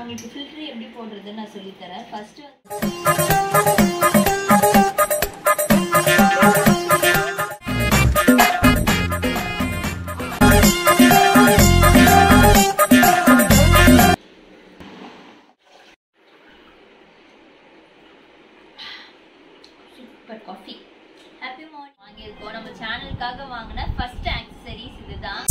உங்களுக்கு ஃபில்டர் எப்படி போடுறதுன்னு நான் சொல்லித்தரேன் first super coffee happy morning வாங்கியிருக்கோம் நம்ம சேனலுக்காக வாங்கின ஃபர்ஸ்ட் ஆக்சசரிஸ் இதுதான்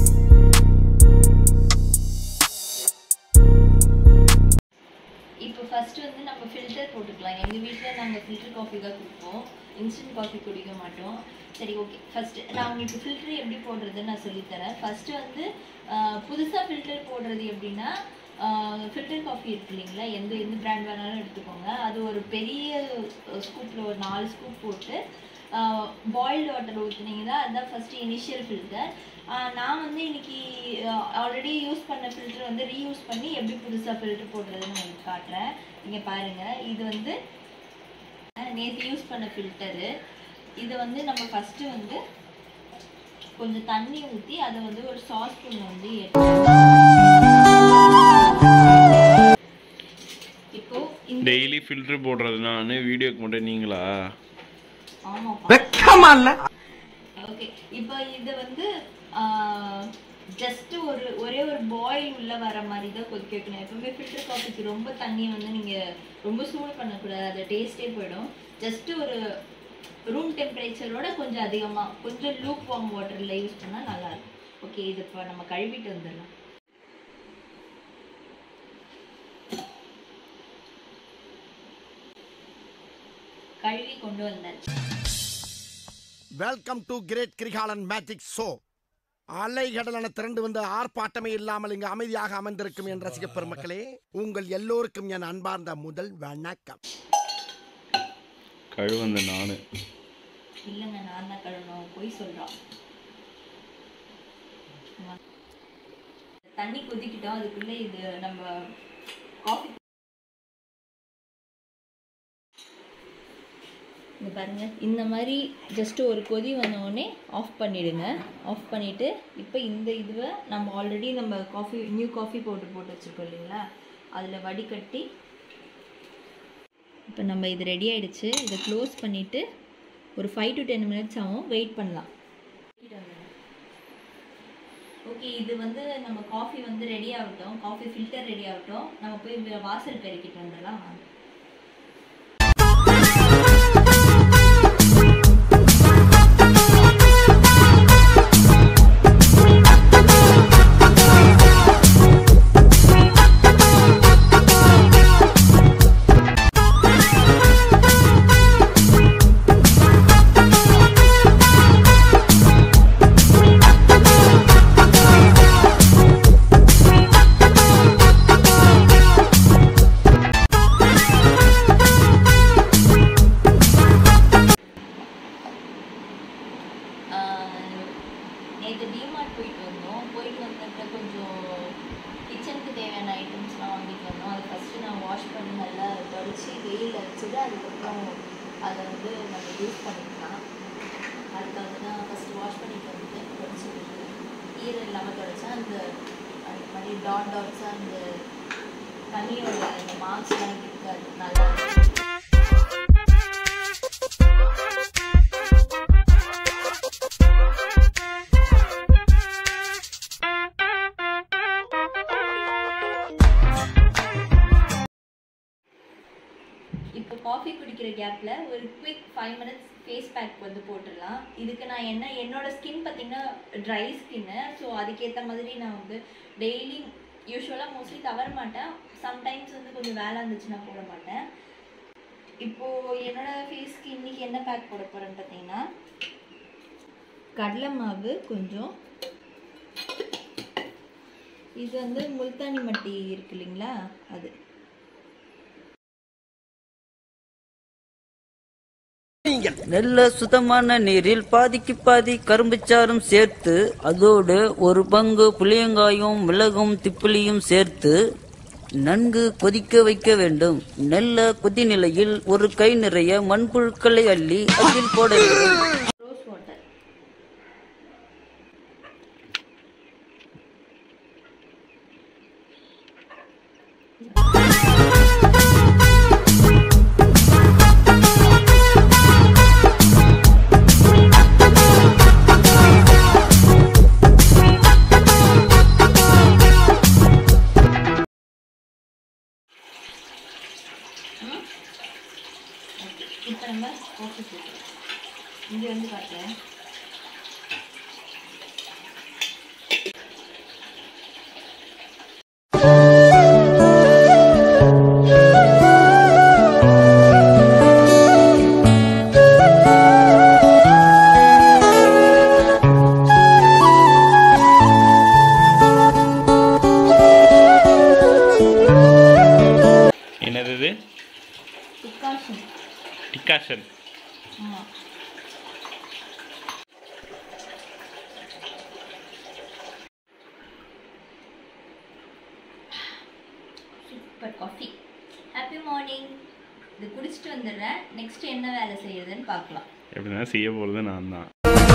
இப்போ ஃபர்ஸ்ட் வந்து நம்ம ஃபில்டர் போட்டுக்கலாம் எங்கள் வீட்டில் நாங்கள் ஃபில்டர் காஃபி தான் குடிப்போம் இன்ஸ்டன்ட் காஃபி குடிக்க மாட்டோம் சரி ஓகே ஃபர்ஸ்ட் நான் உங்களுக்கு ஃபில்டர் எப்படி போடுறதுன்னு நான் சொல்லித்தரேன் ஃபர்ஸ்ட் வந்து புதுசாக ஃபில்டர் போடுறது எப்படின்னா ஃபில்டர் காஃபி இருக்கு இல்லைங்களா எந்த எந்த பிராண்ட் வேணாலும் எடுத்துக்கோங்க அது ஒரு பெரிய ஸ்கூப்பில் ஒரு நாலு ஸ்கூப் போட்டு பாயில்டு வாட்டர் ஊற்றுனீங்கன்னா அதுதான் ஃபஸ்ட்டு இனிஷியல் ஃபில்டர் நான் வந்து இன்னைக்கு ஆல்ரெடி யூஸ் பண்ண ஃபில்டர் வந்து ரீயூஸ் பண்ணி எப்படி புதுசாக ஃபில்டர் போடுறதுன்னு உங்களுக்கு காட்டுறேன் நீங்கள் பாருங்கள் இது வந்து நேற்று யூஸ் பண்ண ஃபில்டரு இது வந்து நம்ம ஃபஸ்ட்டு வந்து கொஞ்சம் தண்ணி ஊற்றி அதை வந்து ஒரு சாஸ் ஸ்பூன் வந்து இப்போ இந்த டெய்லி ஃபில்டர் போடுறது நான் வீடியோக்கு மட்டும் நீங்களா ஆமாப்பா வெக்கமா இல்ல ஓகே இப்போ இது வந்து ஜஸ்ட் ஒரு ஒரே ஒரு பாயில் உள்ள வர மாதிரி தான் கொதிக்க வைக்கணும் எப்பவுமே ஃபில்டர் காஃபிக்கு ரொம்ப தண்ணியை வந்து நீங்க ரொம்ப சூடு பண்ணக்கூடாது அது டேஸ்டே போயிடும் ஜஸ்ட் ஒரு ரூம் டெம்பரேச்சரோட கொஞ்சம் அதிகமா கொஞ்சம் லூப் வார்ம் வாட்டர்ல யூஸ் பண்ணா நல்லா இருக்கும் ஓகே இது இப்போ நம்ம கழுவிட்டு வந்துடலாம் கழுவி கொண்டு வந்தாச்சு welcome to great Kirikalan magic show அலைகடலான திரண்டு வந்து ஆர்ப்பாட்டமே இல்லாமல் இங்கு அமைதியாக அமர்ந்திருக்கும் என் ரசிக பெருமக்களே உங்கள் எல்லோருக்கும் என் அன்பார்ந்த முதல் வணக்கம் கழுவந்த நானு இல்லைங்க நான் தான் கழுவணும் போய் சொல்றான் ஆமா. தண்ணி கொதிக்கிட்டோம் அதுக்குள்ள இது நம்ம காஃபி இங்க பாருங்க இந்த மாதிரி ஜஸ்ட் ஒரு கொதி வந்த உடனே ஆஃப் பண்ணிடுங்க ஆஃப் பண்ணிட்டு இப்போ இந்த இதுவை நம்ம ஆல்ரெடி நம்ம காஃபி நியூ காஃபி பவுடர் போட்டு வச்சிருக்கோம் இல்லைங்களா அதில் வடிகட்டி இப்போ நம்ம இது ரெடி ஆயிடுச்சு இதை க்ளோஸ் பண்ணிவிட்டு ஒரு ஃபைவ் டு டென் மினிட்ஸ் ஆகும் வெயிட் பண்ணலாம் ஓகே இது வந்து நம்ம காஃபி வந்து ரெடி ஆகட்டும் காஃபி ஃபில்டர் ரெடி ஆகட்டும் நம்ம போய் வே- வாசல் பெருக்கிட்டு வந்துடலாம் வாங்க நேற்று டிமார்ட் போயிட்டு வந்தோம் போயிட்டு வந்தப்ப கொஞ்சம் கிச்சனுக்கு தேவையான ஐட்டம்ஸ்லாம் வாங்கிட்டு வந்தோம் அதை ஃபஸ்ட்டு நான் வாஷ் பண்ணி நல்லா தொடச்சி வெயில் அடிச்சுட்டு அதுக்கப்புறம் அதை வந்து நம்ம யூஸ் பண்ணிக்கலாம் அதுக்காக தான் ஃபஸ்ட்டு வாஷ் பண்ணிட்டு வந்துட்டு தொடச்சி விட்டு ஈரம் இல்லாமல் தொடச்சா அந்த அந்த மாதிரி டாட் டாட்ஸாக அந்த தண்ணியோட அந்த மார்க்ஸ்லாம் இருக்காது நல்லா இருக்கும். இப்போ காஃபி குடிக்கிற கேப்பில் ஒரு quick five minutes face pack வந்து போட்டுடலாம் இதுக்கு நான் என்ன என்னோட ஸ்கின் பார்த்தீங்கன்னா ட்ரை ஸ்கின்னு ஸோ அதுக்கேற்ற மாதிரி நான் வந்து டெய்லி யூஸ்வலாக மோஸ்ட்லி தவற மாட்டேன் சம்டைம்ஸ் வந்து கொஞ்சம் வேலை இருந்துச்சுன்னா போட மாட்டேன் இப்போது என்னோட ஃபேஸ்க்கு இன்றைக்கி என்ன பேக் போட போகிறேன்னு பார்த்தீங்கன்னா கடலை மாவு கொஞ்சம் இது வந்து முல்தானி மட்டி இருக்கு இல்லைங்களா அது நல்ல சுத்தமான நீரில் பாதிக்கு பாதி கரும்புச்சாறும் சேர்த்து அதோடு ஒரு பங்கு புளியங்காயும் மிளகும் திப்பிலியும் சேர்த்து நன்கு கொதிக்க வைக்க வேண்டும் நல்ல கொதிநிலையில் ஒரு கை நிறைய மண்புழுக்களை அள்ளி அதில் போட வேண்டும் ரோஸ் வாட்டர் இப்போ நம்ம காஃபி போட்டு இங்கே வந்து காட்டுறேன் என்னது இது டிக்காஷன் டிக்காஷன் ஆமாம் சூப்பர் காஃபி ஹாப்பி மார்னிங் இது குடிச்சிட்டு வந்துடுறேன் நெக்ஸ்ட் என்ன வேலை செய்யறதுன்னு பார்க்கலாம் எப்படின்னா செய்ய போகிறது நான் தான்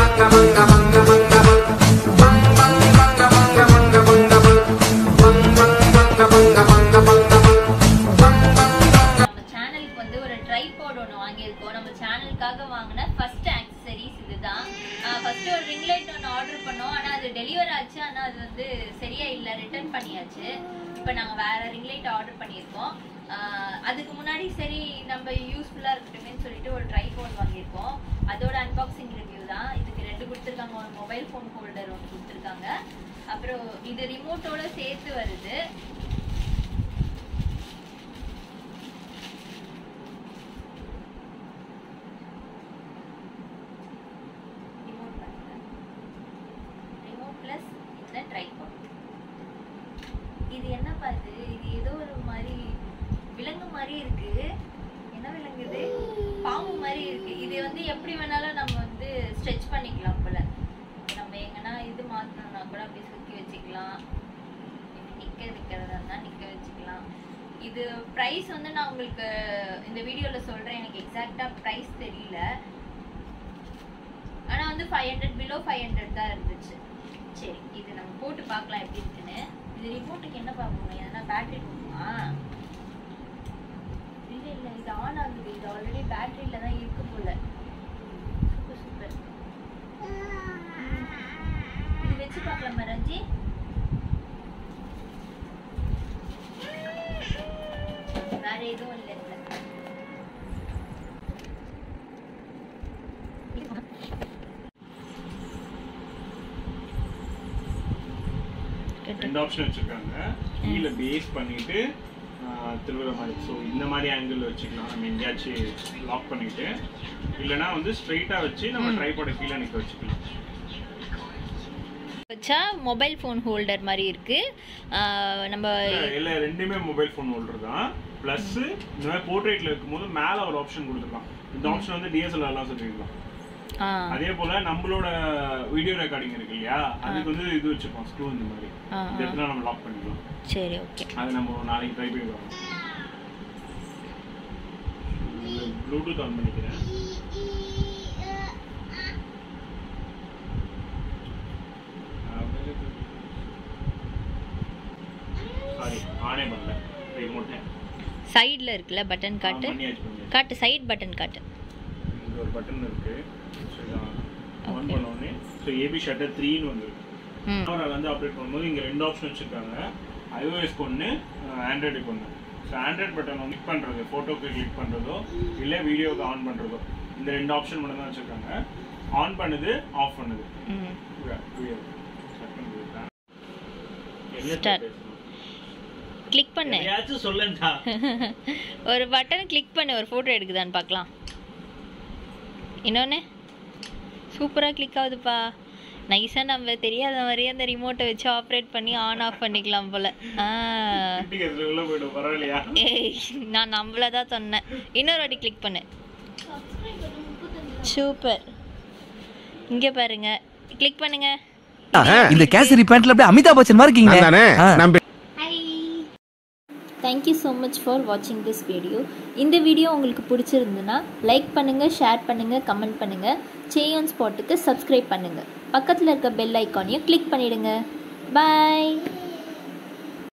நம்ம சேனலுக்கு வந்து ஒரு ட்ரைபாட் ஒன்று வாங்கியிருக்கோம் நம்ம சேனலுக்காக வாங்கின ஃபர்ஸ்ட் ஆக்சசரிஸ் இதுதான் ஃபர்ஸ்ட் ஒரு ரிங் லைட் ஒன்று ஆர்டர் பண்ணோம் ஆனால் அது டெலிவர் ஆச்சு ஆனால் அது வந்து சரியா இல்லை ரிட்டர்ன் பண்ணியாச்சு இப்போ நாங்கள் வேற ரிங் லைட் ஆர்டர் பண்ணியிருக்கோம் ஆஹ் அதுக்கு முன்னாடி சரி நம்ம யூஸ்ஃபுல்லாக இருக்கட்டுமேன்னு சொல்லிட்டு ஒரு ட்ரைபாட் வாங்கியிருக்கோம் அதோட அன்பாக்சிங் ரிவ்யூ தான் இதுக்கு ரெண்டு கொடுத்துருக்காங்க ஒரு மொபைல் ஃபோன் ஹோல்டர் ஒன்று கொடுத்துருக்காங்க அப்புறம் இது ரிமோட்டோட சேர்த்து வருது ரிமோட் பாருங்க ரிமோட் ப்ளஸ் இந்த ட்ரைபாட் இது என்னப்பா இது இது ஏதோ ஒரு மாதிரி விலங்கு மாதிரி இருக்கு என்ன விலங்கு இது பாம்பு மாதிரி இருக்கு இது வந்து எப்படி வேணாலும் நம்ம வந்து ஸ்ட்ரெச் பண்ணிக்கலாம் போல நம்ம எங்கன்னா இது மாத்தணும்னா கூட அப்படி சுத்தி வச்சுக்கலாம் இப்படி நிக்க நிக்கிறதா இருந்தா நிக்க வச்சுக்கலாம் இது ப்ரைஸ் வந்து நான் உங்களுக்கு இந்த வீடியோல சொல்றேன் எனக்கு எக்ஸாக்டா ப்ரைஸ் தெரியல ஆனா வந்து five hundred below five hundred தான் இருந்துச்சு சரி இது நம்ம போட்டு பார்க்கலாம் எப்படி இருக்குன்னு இது ரிமோட்டுக்கு என்ன பார்க்கணும் எதனா பேட்டரி போகுமா இல்ல இல்ல இது ஆன் ஆகுது இது ஆல்ரெடி பேட்டரியில தான் இருக்கு போல சூப்பர் சூப்பர் இது வச்சு பார்க்கலாமா ரஞ்சி வேற எதுவும் இல்லை இதுல ரெண்டு ஆப்ஷன் வச்சுருக்காங்க கீழே பேஸ் பண்ணிட்டு ஆஹ், திருவுற மாதிரி ஸோ இந்த மாதிரி ஆங்கிள் வச்சுக்கலாம் நம்ம எங்கேயாச்சும் லாக் பண்ணிட்டு இல்லைனா வந்து ஸ்ட்ரைட்டாக வச்சு நம்ம ட்ரைபாட கீழே நிற்க வச்சுக்கலாம் வச்சா மொபைல் ஃபோன் ஹோல்டர் மாதிரி இருக்கு ஆஹ் நம்ம இல்ல, இல்ல ரெண்டுமே மொபைல் ஃபோன் ஹோல்டர் தான் ப்ளஸ் இந்த மாதிரி போர்ட்ரேட்ல இருக்கும்போது மேல ஒரு ஆப்ஷன் கொடுத்துருக்கான் இந்த ஆப்ஷன் வந்து டிஎஸ்எல்ஆர்லாம் சொல்லியிருக்கான் ஆஹ் அதே போல நம்மளோட வீடியோ ரெக்கார்டிங் இருக்கு இல்லையா அதுக்கு வந்து இது வச்சுப்போம் ஸ்க்ரூ இந்த மாதிரி ஆ, இந்த இடத்துல நம்ம லாக் பண்ணிக்கலாம் சரி ஓகே அது நம்ம ஒரு நாளைக்கு ட்ரை பண்ணி பார்க்கலாம் ப்ளூடூத் ஆன் பண்ணிக்கிறேன் சாரி ஆனே பண்ணல ரிமோட்டை சைடில் இருக்குல்ல பட்டன் காட்டு பண்ணியாச்சு பண்ணியாச்சு காட்டு சைடு பட்டன் காட்டு இங்க ஒரு பட்டன் இருக்கு ஸோ இதை ஆன் Okay. பண்ண உடனே ஸோ ஏபி ஷட்டர் த்ரீன்னு வந்துருக்கு ம் கேமரா வந்து ஆப்ரேட் பண்ணும்போது இங்கே ரெண்டு ஆப்ஷன் வச்சுருக்காங்க ஐஓஎஸ்க்கு ஒன்று ஆண்ட்ராய்டுக்கு ஒன்று ஸோ ஆண்ட்ராய்ட் பட்டன் வந்து கிளிக் பண்ணுறது ஃபோட்டோக்கு கிளிக் பண்ணுறதோ இல்லை வீடியோக்கு ஆன் பண்ணுறதோ இந்த ரெண்டு ஆப்ஷன் மட்டும் தான் வச்சுருக்காங்க ஆன் பண்ணுது ஆஃப் பண்ணுது ம் Start. கிளிக் பண்ணு எதையாச்சும் சொல்லுண்டா ஒரு பட்டன் கிளிக் பண்ணு ஒரு ஃபோட்டோ எடுக்குதான்னு பார்க்கலாம் இன்னொன்று சூப்பராக கிளிக் ஆகுதுப்பா நைஸாக நம்ம தெரியாத மாதிரியே அந்த ரிமோட்டை வச்சு ஆப்ரேட் பண்ணி ஆன் ஆஃப் பண்ணிக்கலாம் போல ஆ வீட்டுக்கு உள்ள போய்டும் பரவாயில்லையா ஏய் நான் நம்மள தான் சொன்னேன் இன்னொரு வாட்டி கிளிக் பண்ணு சூப்பர் இங்கே பாருங்க கிளிக் பண்ணுங்க இந்த கேசரி பேண்ட்ல அப்படியே அமிதாப் பச்சன் மாதிரி இருக்கீங்க ஆ. தேங்க்யூ ஸோ மச் ஃபார் வாட்சிங் திஸ் வீடியோ இந்த வீடியோ உங்களுக்கு பிடிச்சிருந்துன்னா லைக் பண்ணுங்கள் ஷேர் பண்ணுங்கள் கமெண்ட் பண்ணுங்கள் சேயான் ஸ்பாட்டுக்கு சப்ஸ்கிரைப் பண்ணுங்கள் பக்கத்தில் இருக்க பெல் ஐக்கானையும் கிளிக் பண்ணிடுங்க பாய்